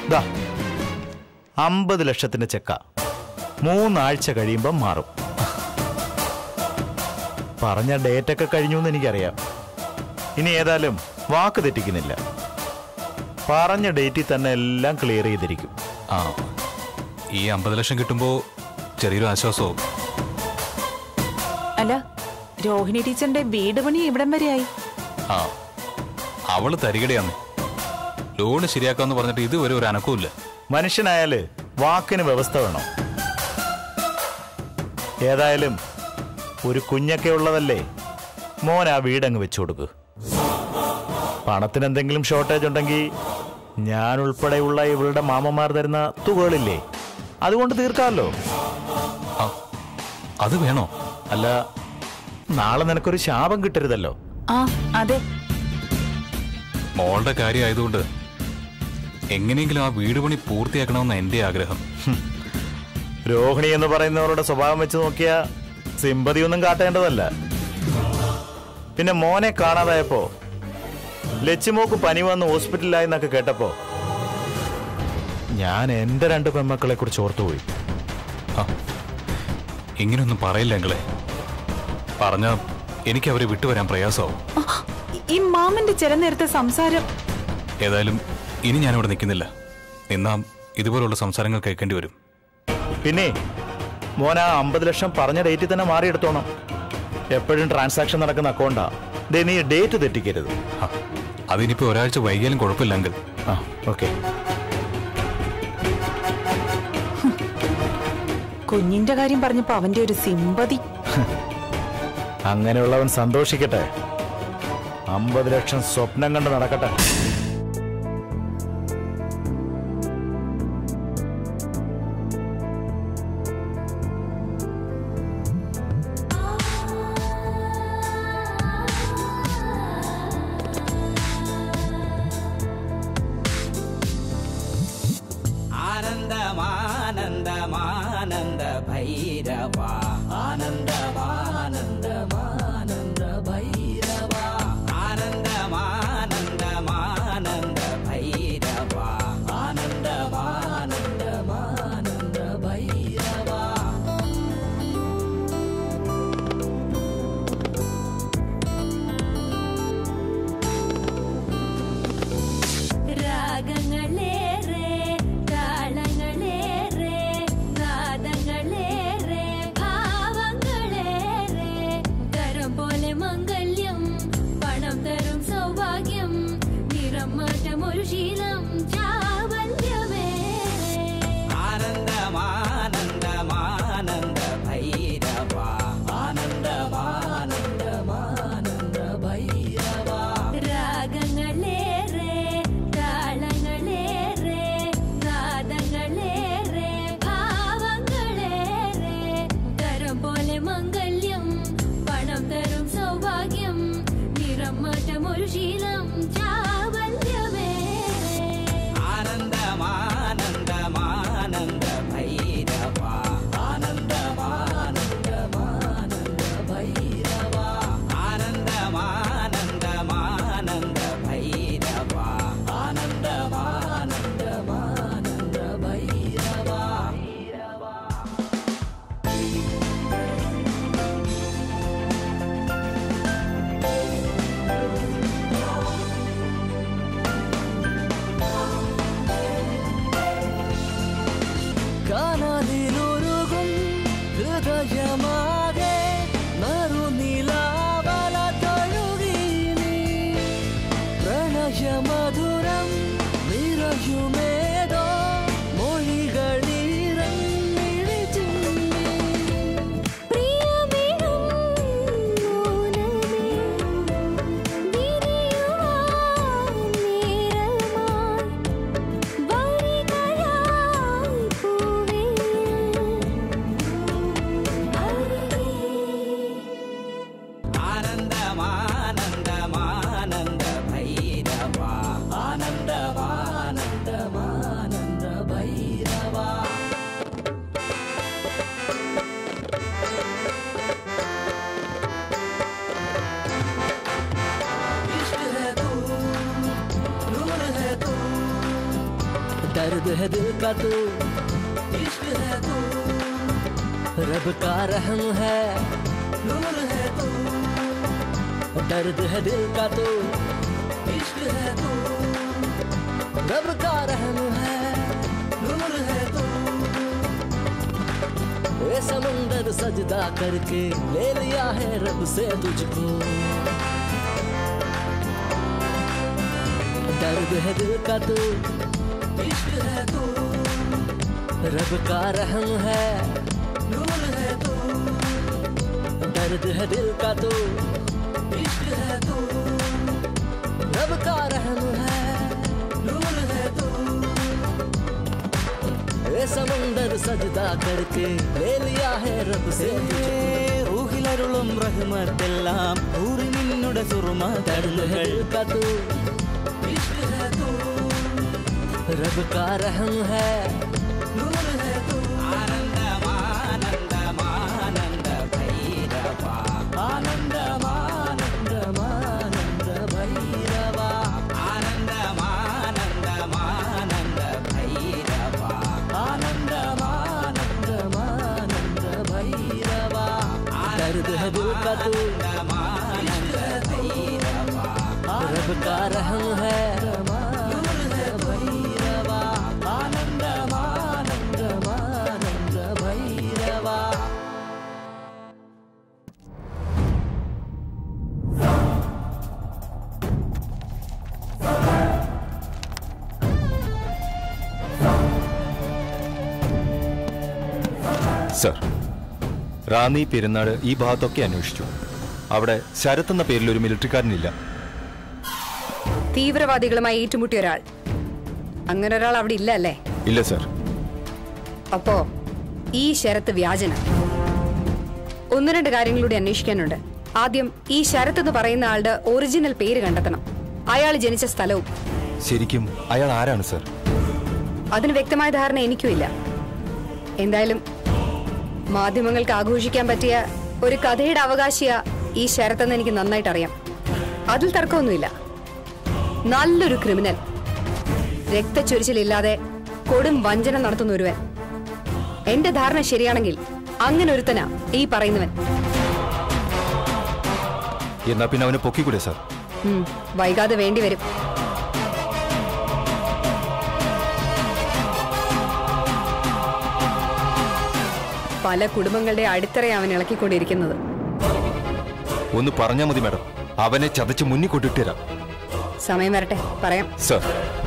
ദാ അമ്പത് ലക്ഷത്തിന്റെ ചെക്ക മൂന്നാഴ്ച കഴിയുമ്പം മാറും പറഞ്ഞ ഡേറ്റ് ഒക്കെ കഴിഞ്ഞു എന്ന് എനിക്കറിയാം ഇനി ഏതായാലും വാക്ക് തെറ്റിക്കുന്നില്ല പറഞ്ഞ ഡേറ്റിൽ തന്നെ എല്ലാം ക്ലിയർ ചെയ്തിരിക്കും ആ ഈ അമ്പത് ലക്ഷം കിട്ടുമ്പോൾ ചെറിയൊരു ആശ്വാസവും അല്ല രോഹിണി ടീച്ചറിന്റെ വീട് പണി ഇവിടം വരെയായി ആ അവള് തരികടയാന്ന് ലോണ് ശരിയാക്കാന്ന് പറഞ്ഞിട്ട് ഇതുവരെ ഒരു അനക്കവും മനുഷ്യനായാല് വാക്കിന് വ്യവസ്ഥ വേണം ഏതായാലും ഒരു കുഞ്ഞൊക്കെ ഉള്ളതല്ലേ മോൻ ആ വീടങ്ങ് വെച്ചു കൊടുക്ക് പണത്തിന് എന്തെങ്കിലും ഷോർട്ടേജ് ഉണ്ടെങ്കിൽ ഞാൻ ഉൾപ്പെടെയുള്ള ഇവളുടെ മാമന്മാർ തരുന്ന തുകകളില്ലേ അതുകൊണ്ട് തീർക്കാമല്ലോ ആ അത് വേണോ അല്ല നാളെ നിനക്കൊരു ശാപം കിട്ടരുതല്ലോ ആ അതെ മോളുടെ കാര്യമായതുകൊണ്ട് എങ്ങനെയെങ്കിലും ആ വീട് പണി പൂർത്തിയാക്കണമെന്ന എൻ്റെ ആഗ്രഹം രോഹിണി എന്ന് പറയുന്നവരുടെ സ്വഭാവം വെച്ച് നോക്കിയാ സിമ്പതിയൊന്നും കാട്ടേണ്ടതല്ല പിന്നെ മോനെ കാണാതായപ്പോ ലച്ചുമോക്ക് പനി വന്ന് ഹോസ്പിറ്റലിലായി എന്നൊക്കെ കേട്ടപ്പോ ഞാൻ എന്റെ രണ്ട് പെമ്മക്കളെ കുറിച്ച് ഓർത്തുപോയി ആ ഇങ്ങനെയൊന്നും പറയില്ല എങ്കിലേ പറഞ്ഞ എനിക്ക് അവരെ വിട്ടുവരാൻ പ്രയാസമാവും ആ, ഈ മാമന്റെ ചില നേരത്തെ സംസാരം ഏതായാലും ഇനി ഞാനിവിടെ നിൽക്കുന്നില്ല നിന്നാ ഇതുപോലുള്ള സംസാരങ്ങൾ കേൾക്കേണ്ടി വരും പിന്നെ മോൻ ആ അമ്പത് ലക്ഷം പറഞ്ഞ ഡേറ്റിൽ തന്നെ മാറിയെടുത്തോണം എപ്പോഴും ട്രാൻസാക്ഷൻ നടക്കുന്ന അക്കൗണ്ടാ ദേ നീ ഡേറ്റ് തെറ്റിക്കരുത് ആ, അതിനിപ്പോ ഒരാഴ്ച വൈകിയാലും കുഴപ്പമില്ലെങ്കിൽ ആ ഓക്കെ കുഞ്ഞിന്റെ കാര്യം പറഞ്ഞപ്പോ അവന്റെ ഒരു സിമ്പതി അങ്ങനെയുള്ളവൻ സന്തോഷിക്കട്ടെ അമ്പത് ലക്ഷം സ്വപ്നം കണ്ട് നടക്കട്ടെ ആനന്ദമാനന്ദമാനന്ദ ഭൈരവ ആനന്ദമാനന്ദമാനന്ദ ഭൈരവ ആനന്ദമാനന്ദമാനന്ദ ഭൈരവ ആനന്ദമാനന്ദമാനന്ദ ഭൈരവ രാഗങ്ങളേറെ താളങ്ങളേറെ നാദങ്ങളേറെ ഭാവങ്ങളേറെ കരം പോലെ മംഗല്യം दर्द है दिल का तू इश्क है तू रब का रहम है नूर है तू दर्द है दिल का तू इश्क है तू रब का रहम है नूर है तू ये समंदर सजदा करके ले लिया है रब से तुझको दर्द है दिल का तू इश्क है तू रब का रहम है नूर है तू दर्द है दिल का तू इश्क है तू रब का रहम है नूर है तू ये समंदर सजदा करके ले लिया है रब से ഊഹിലരുളും റഹ്മത്തെല്ലാം ഊറി നിന്നുടെ സുറുമ തരുന്നുകൾ കതു रब का रहम है नूर है तू आनंदमानंदमानंद भैरवा आनंदमानंदमानंद भैरवा आनंदमानंदमानंद भैरवा आनंदमानंदमानंद भैरवा दर्द है दिल का तू रब का रहम है भैरवा आनंदमानंदमानंद भैरवा സർ റാന്നി പെരുന്നാട് ഈ ഭാഗത്തൊക്കെ അന്വേഷിച്ചു അവിടെ ശരത് എന്ന പേരിൽ ഒരു മിലിറ്ററിക്കാരനില്ല തീവ്രവാദികളുമായി ഏറ്റുമുട്ടിയ ഒരാൾ അങ്ങനെ ഒരാൾ അവിടെ ഇല്ല അല്ലേ ഇല്ല സർ അപ്പോ ഈ ശരത്ത് വ്യാജന ഒന്ന് രണ്ട് കാര്യങ്ങളൂടെ അന്വേഷിക്കാനുണ്ട് ആദ്യം ഈ ശരത്ത് എന്ന് പറയുന്ന ആളുടെ ഒറിജിനൽ പേര് കണ്ടെത്തണം അയാൾ ജനിച്ച സ്ഥലവും ശരിക്കും അയാൾ ആരാണ് സർ അതിന് വ്യക്തമായ ധാരണ എനിക്കുമില്ല എന്തായാലും മാധ്യമങ്ങൾക്ക് ആഘോഷിക്കാൻ പറ്റിയ ഒരു കഥയുടെ അവകാശിയ ഈ ശരത്തെന്ന് എനിക്ക് നന്നായിട്ട് അറിയാം അതിൽ തർക്കമൊന്നുമില്ല നല്ലൊരു ക്രിമിനൽ രക്തച്ചൊരിച്ചിലില്ലാതെ കൊടും വഞ്ചന നടത്തുന്ന ഒരുവൻ എന്റെ ധാരണ ശരിയാണെങ്കിൽ അങ്ങനെ ഒരുത്തനാ ഈ പറയുന്നവൻ എന്നാ പിന്നെ അവനെ പൊക്കിക്കൂടെ സർ ഉം, വൈകാതെ വേണ്ടി വരും പല കുടുംബങ്ങളുടെ അടിത്തറ അവൻ ഇളക്കിക്കൊണ്ടിരിക്കുന്നത് ഒന്ന് പറഞ്ഞാൽ മതി മാഡം അവനെ ചതച്ച് മുന്നിൽ കൊണ്ടിട്ട് തരാം സമയം വരട്ടെ പറയാം സർ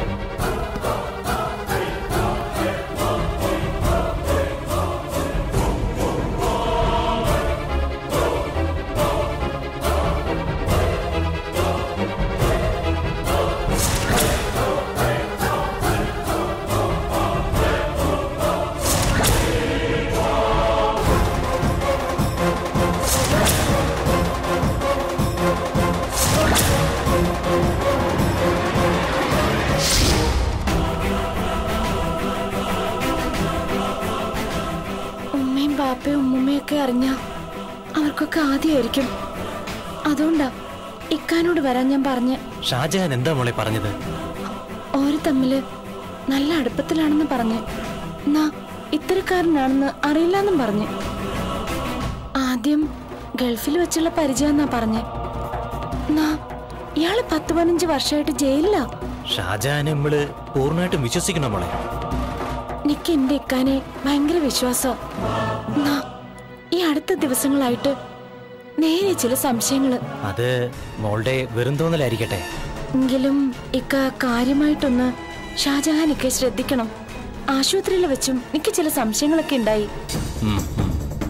ഉമ്മയും ബാപ്പയും ഉമ്മുമ്മയൊക്കെ അറിഞ്ഞ അവർക്കൊക്കെ ആദ്യമായിരിക്കും അതുകൊണ്ടാ ഇക്കാനോട് വരാൻ ഞാൻ പറഞ്ഞ് ഷാജഹാൻ എന്താ മോളെ പറഞ്ഞത് ഓര് തമ്മില് നല്ല അടുപ്പത്തിലാണെന്ന് പറഞ്ഞ് എന്നാ ഇത്തരക്കാരനാണെന്ന് അറിയില്ലെന്നും പറഞ്ഞ് ആദ്യം ഗൾഫിൽ വെച്ചുള്ള പരിചയമെന്നാ പറഞ്ഞ് എന്നാ ഇയാള് പത്ത് പതിനഞ്ച് വർഷമായിട്ട് ജയിലിലാ ഷാജഹാനെ നമ്മള് പൂർണ്ണമായിട്ടും വിശ്വസിക്കണം മോളെ എനിക്ക് എന്റെ ഇക്കാനെ ഭയങ്കര വിശ്വാസം എന്നാ ഈ അടുത്ത ദിവസങ്ങളായിട്ട് നേരെ ചില സംശയങ്ങള് അത് മോളുടെ വെറും തോന്നലായിരിക്കട്ടെ എങ്കിലും ഇക്ക കാര്യമായിട്ടൊന്ന് ഷാജഹാൻ ഒക്കെ ശ്രദ്ധിക്കണം ആശുപത്രിയിൽ വെച്ചും എനിക്ക് ചില സംശയങ്ങളൊക്കെ ഉണ്ടായി ഉം, ഉം.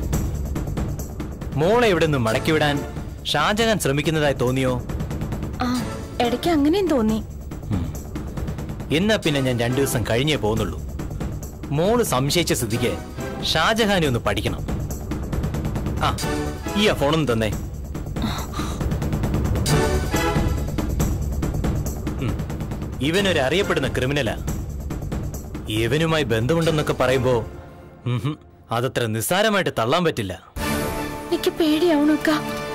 മോളെ ഇവിടെ നിന്ന് മടക്കി വിടാൻ ഷാജഹാൻ ശ്രമിക്കുന്നതായി തോന്നിയോ ആ ഇടയ്ക്ക് അങ്ങനെയും തോന്നി എന്നാ പിന്നെ ഞാൻ രണ്ടു ദിവസം കഴിഞ്ഞേ പോകുന്നുള്ളൂ മോള് സംശയിച്ച സ്ഥിതിക്ക് ഷാജഹാനെ ഒന്ന് പഠിക്കണം ആ ഈ ആ ഫോണൊന്നും തന്നേ ഉം. ഇവനൊരു അറിയപ്പെടുന്ന ക്രിമിനലാ ഇവനുമായി ബന്ധമുണ്ടെന്നൊക്കെ പറയുമ്പോ ഉംഹും, അതത്ര നിസ്സാരമായിട്ട് തള്ളാൻ പറ്റില്ല എനിക്ക് പേടിയാവണക്ക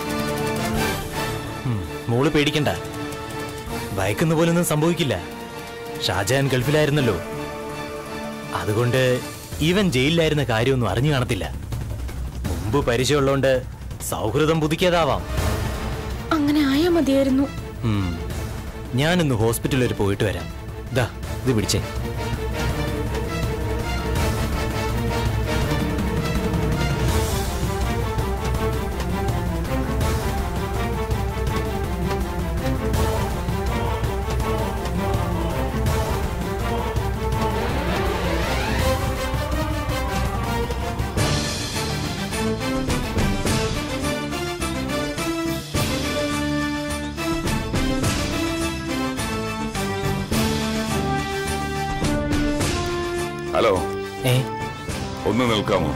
ഉം, മോള് പേടിക്കണ്ട ഭയക്കുന്ന പോലൊന്നും സംഭവിക്കില്ല ഷാജഹാൻ ഗൾഫിലായിരുന്നല്ലോ അതുകൊണ്ട് ഇവൻ ജയിലിലായിരുന്ന കാര്യമൊന്നും അറിഞ്ഞു കാണത്തില്ല മുമ്പ് പരിചയമുള്ളതുകൊണ്ട് സൗഹൃദം പുതുക്കിയതാവാം അങ്ങനെ ആയാ മതിയായിരുന്നു ഉം. ഞാനിന്ന് ഹോസ്പിറ്റലിൽ വരെ പോയിട്ട് വരാം ദാ ഇത് പിടിച്ചേ ഹലോ ഏ ഒന്ന് നിൽക്കാമോ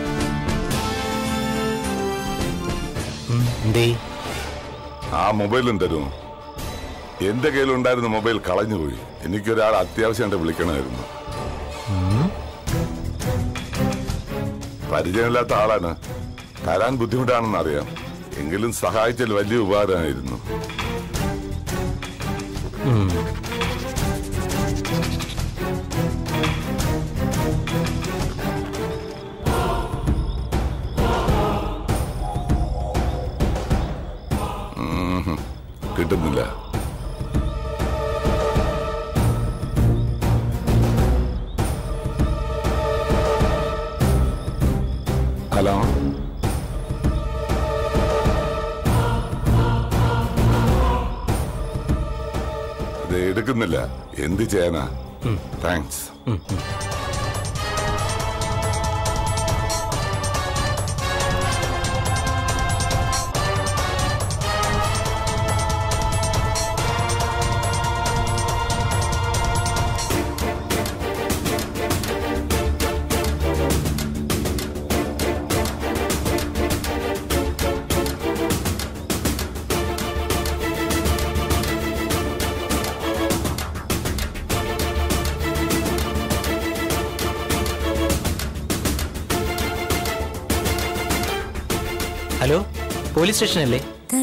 ഉം, എന്തേ ആ മൊബൈലും തരുമോ എന്റെ കയ്യിലുണ്ടായിരുന്ന മൊബൈൽ കളഞ്ഞുപോയി എനിക്കൊരാൾ അത്യാവശ്യമായിട്ട് വിളിക്കണമായിരുന്നു പരിചയമില്ലാത്ത ആളാണ് തരാൻ ബുദ്ധിമുട്ടാണെന്ന് അറിയാം എങ്കിലും സഹായിച്ചാൽ വലിയ ഉപകാരമായിരുന്നു ഉം, കിട്ടുന്നില്ല ഹലോ ഇത് എടുക്കുന്നില്ല എന്ത് ചെയ്യാനാ താങ്ക്സ് ഹലോ പോലീസ് സ്റ്റേഷനല്ലേ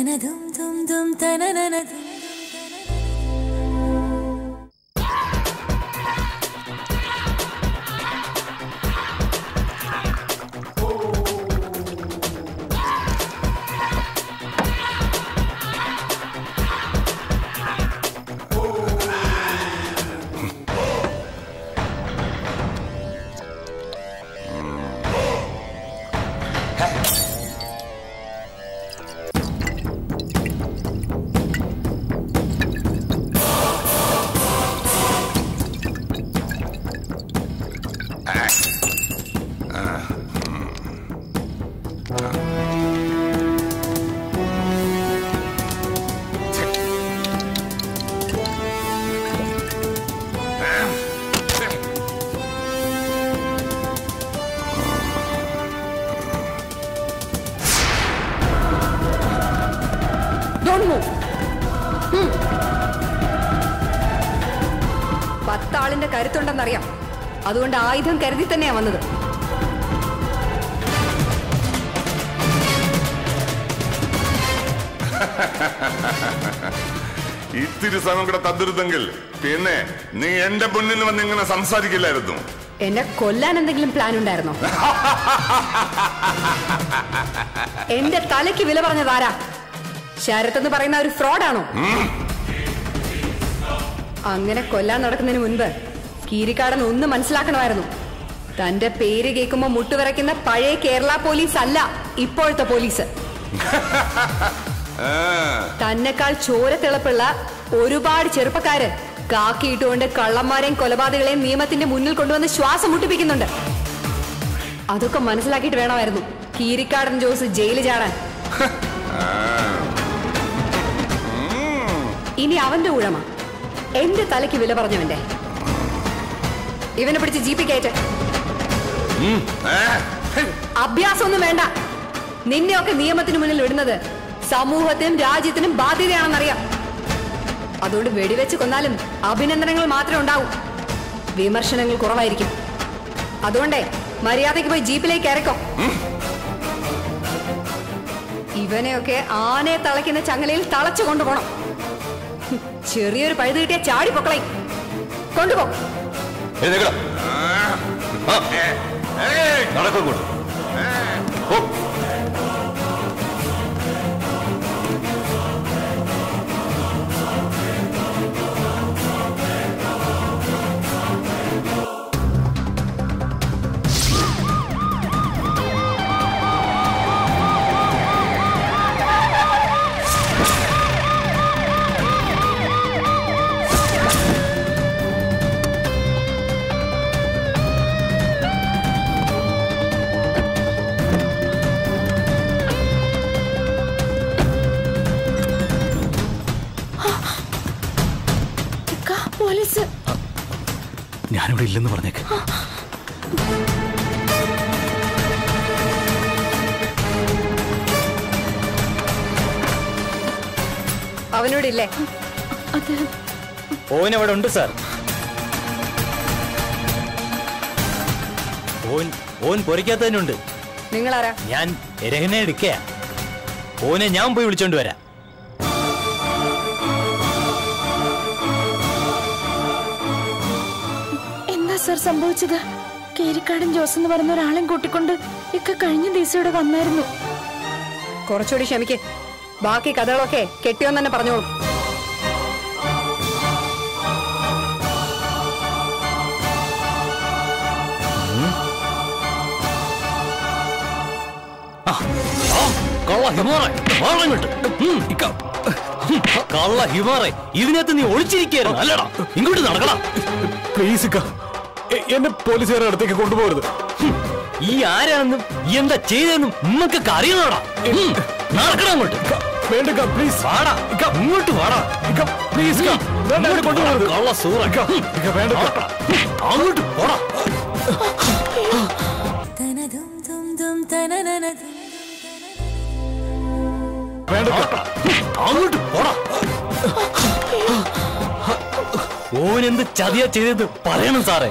Don't move. ഉം. പത്താളിന്റെ കരുത്തുണ്ടെന്നറിയാം അതുകൊണ്ട് ആയുധം കരുതി തന്നെയാ വന്നത് ഇത്തിരി സമയം കൂടെ തന്നിരുന്നെങ്കിൽ പിന്നെ നീ എന്റെ മുന്നിൽ വന്ന് ഇങ്ങനെ സംസാരിക്കില്ലായിരുന്നു എന്നെ കൊല്ലാൻ എന്തെങ്കിലും പ്ലാൻ ഉണ്ടായിരുന്നോ എന്റെ തലയ്ക്ക് വില പറഞ്ഞതാരാ ശരത് എന്ന് പറയുന്ന ഒരു ഫ്രോഡാണോ അങ്ങനെ കൊല്ലാൻ നടക്കുന്നതിന് മുൻപ് കീരിക്കാടൻ ഒന്ന് മനസ്സിലാക്കണമായിരുന്നു തന്റെ പേര് കേൾക്കുമ്പോ മുട്ടുവിറയ്ക്കുന്ന പഴയ കേരള പോലീസ് അല്ല ഇപ്പോഴത്തെ പോലീസ് ആ, തന്നെക്കാൾ ചോരത്തിളപ്പുള്ള ഒരുപാട് ചെറുപ്പക്കാര് കാക്കിയിട്ടുകൊണ്ട് കള്ളന്മാരെയും കൊലപാതകളെയും നിയമത്തിന്റെ മുന്നിൽ കൊണ്ടുവന്ന് ശ്വാസം മുട്ടിപ്പിക്കുന്നുണ്ട് അതൊക്കെ മനസ്സിലാക്കിയിട്ട് വേണമായിരുന്നു കീരിക്കാടൻ ജോസ് ജയിലിൽ ചാടാൻ ഇനി അവന്റെ ഊഴമ എന്റെ തലയ്ക്ക് വില പറഞ്ഞവന്റെ ഇവനെ പിടിച്ച് ജീപ്പി കയറ്റ് ഏ, അഭ്യാസമൊന്നും വേണ്ട നിന്നെയൊക്കെ നിയമത്തിന് മുന്നിൽ വിടുന്നത് സമൂഹത്തിനും രാജ്യത്തിനും ബാധ്യതയാണെന്നറിയാം അതുകൊണ്ട് വെടിവെച്ച് കൊന്നാലും അഭിനന്ദനങ്ങൾ മാത്രമേ ഉണ്ടാവൂ വിമർശനങ്ങൾ കുറവായിരിക്കും അതുകൊണ്ടേ മര്യാദയ്ക്ക് പോയി ജീപ്പിലേക്ക് ഇറക്കോ ഇവനെയൊക്കെ ആനയെ തളയ്ക്കുന്ന ചങ്ങലയിൽ തളച്ചു കൊണ്ടുപോകണം ഹും, ചെറിയൊരു പഴുത് കിട്ടിയ ചാടി പൊക്കളെ കൊണ്ടുപോ എഴുന്നേക്കണം ആ, നടക്കൂടും ഇക്ക, പോലീസ് ഞാനിവിടെ ഇല്ലെന്ന് പറഞ്ഞേക്ക് അവനോടില്ലേ അത് ഓൻ അവിടെ ഉണ്ട് സാർ ഓൻ ഓൻ പൊരിക്കാത്തതിനുണ്ട് നിങ്ങളാരാ ഞാൻ രഹനെ എടുക്കയാ ഓനെ ഞാൻ പോയി വിളിച്ചോണ്ട് വരാം എന്താ സാർ സംഭവിച്ചത് കേരിക്കാടൻ ജോസ് എന്ന് പറയുന്ന ഒരാളെയും കൂട്ടിക്കൊണ്ട് ഇക്ക കഴിഞ്ഞ ദിവസം ഇവിടെ വന്നായിരുന്നു കുറച്ചുകൂടി ക്ഷമിക്ക് ബാക്കി കഥകളൊക്കെ കെട്ടിയോന്ന് തന്നെ പറഞ്ഞോളൂ കള്ള ഹിമാറെ വാളങ്ങോട്ട് ഉം. കള്ള ഹിമാറെ ഇതിനകത്ത് നീ ഒളിച്ചിരിക്കുകയായിരുന്നു അല്ലടാ ഇങ്ങോട്ട് നടക്കടാ പ്ലീസ് ഇക്ക എ- എന്നെ പോലീസുകാരുടെ അടുത്തേക്ക് കൊണ്ടുപോകരുത് ഈ ആരാണെന്നും ഈ എന്താ ചെയ്തെന്നും ഉമ്മക്കൊക്കെ അറിയണോടാ ഉം. നടക്കടാ അങ്ങോട്ട് വേണ്ട പ്ലീസ് വാടാ ഇങ്ങോട്ട് വാടാ പ്ലീസ് ഇങ്ങോട്ട് കൊണ്ടുപോകരുത് കള്ള സൂറ വേണ്ട നടക്കടാ. അങ്ങോട്ട് പോടാ വേണ്ട അങ്ങോട്ട് പോടാ ഓനെന്ത് ചതിയാ ചെയ്തത് പറയണം സാറേ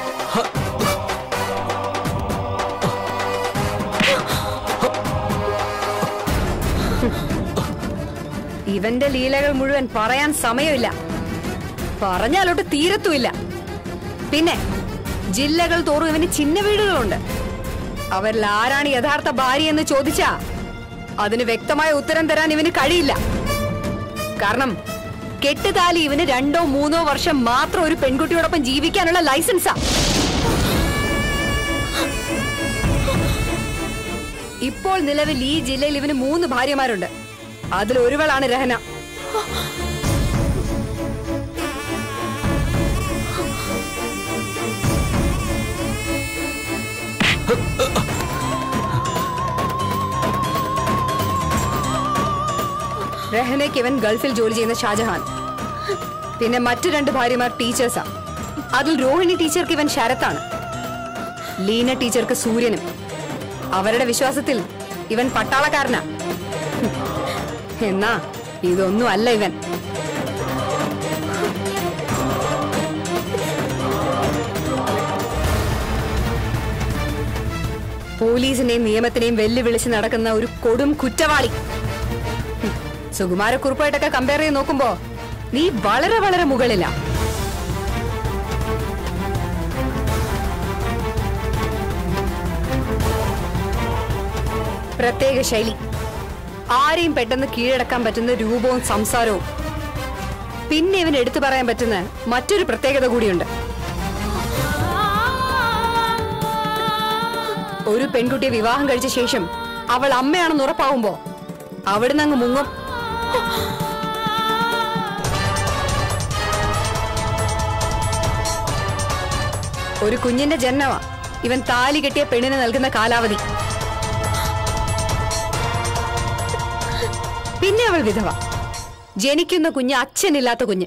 ഇവന്റെ ലീലകൾ മുഴുവൻ പറയാൻ സമയമില്ല പറഞ്ഞാലോട്ട് തീരത്തുമില്ല പിന്നെ ജില്ലകൾ തോറും ഇവന് ചിന്ന വീടുകളുണ്ട് അവരിൽ ആരാണ് യഥാർത്ഥ ഭാര്യ എന്ന് ചോദിച്ചാ അതിന് വ്യക്തമായ ഉത്തരം തരാൻ ഇവന് കഴിയില്ല കാരണം കെട്ടുതാലി ഇവന് രണ്ടോ മൂന്നോ വർഷം മാത്രം ഒരു പെൺകുട്ടിയോടൊപ്പം ജീവിക്കാനുള്ള ലൈസൻസാ ഇപ്പോൾ നിലവിൽ ഈ ജില്ലയിൽ ഇവന് മൂന്ന് ഭാര്യമാരുണ്ട് അതിൽ ഒരുവളാണ് രഹന രഹനയ്ക്ക് ഇവൻ ഗൾഫിൽ ജോലി ചെയ്യുന്ന ഷാജഹാൻ പിന്നെ മറ്റു രണ്ട് ഭാര്യമാർ ടീച്ചേഴ്സാ അതിൽ രോഹിണി ടീച്ചർക്ക് ഇവൻ ശരത്താണ് ലീന ടീച്ചർക്ക് സൂര്യനും അവരുടെ വിശ്വാസത്തിൽ ഇവൻ പട്ടാളക്കാരനാ എന്നാ ഇതൊന്നും അല്ല ഇവൻ പോലീസിനെയും നിയമത്തിനെയും വെല്ലുവിളിച്ച് നടക്കുന്ന ഒരു കൊടും കുറ്റവാളി ഹും, സുകുമാരക്കുറുപ്പായിട്ടൊക്കെ കമ്പയർ ചെയ്ത് നോക്കുമ്പോ നീ വളരെ വളരെ മുകളിലാ പ്രത്യേക ശൈലി ആരെയും പെട്ടെന്ന് കീഴടക്കാൻ പറ്റുന്ന രൂപവും സംസാരവും പിന്നെ ഇവൻ എടുത്തു പറയാൻ പറ്റുന്ന മറ്റൊരു പ്രത്യേകത കൂടിയുണ്ട് ഒരു പെൺകുട്ടിയെ വിവാഹം കഴിച്ച ശേഷം അവൾ അമ്മയാണെന്ന് ഉറപ്പാവുമ്പോ അവിടുന്ന് അങ്ങ് മുങ്ങും ഒരു കുഞ്ഞിന്റെ ജന്മമാ ഇവൻ താലി കെട്ടിയ പെണ്ണിന് നൽകുന്ന കാലാവധി പിന്നെ അവൾ വിധവ ജനിക്കുന്ന കുഞ്ഞ് അച്ഛനില്ലാത്ത കുഞ്ഞ്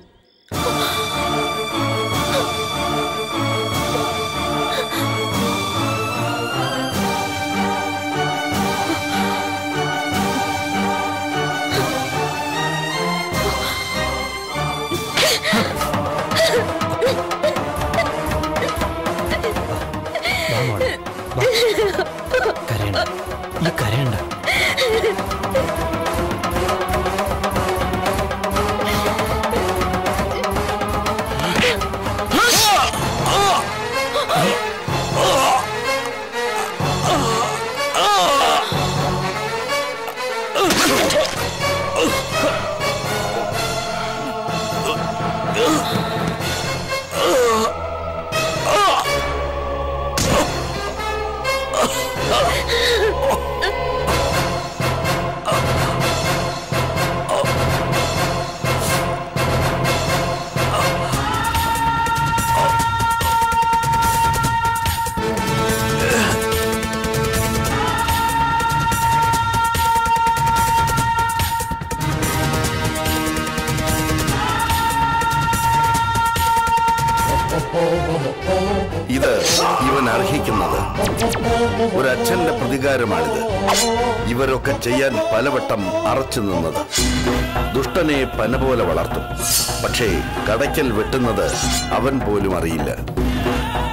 കരയണ്ട ഈ കരയണ്ട ആ അർഹിക്കുന്നത് ഒരച്ഛന്റെ പ്രതികാരമാണിത് ഇവരൊക്കെ ചെയ്യാൻ പലവട്ടം അറച്ചു നിന്നത് ദുഷ്ടനെ പന പോലെ വളർത്തും പക്ഷേ കടയ്ക്കൽ വെട്ടുന്നത് അവൻ പോലും അറിയില്ല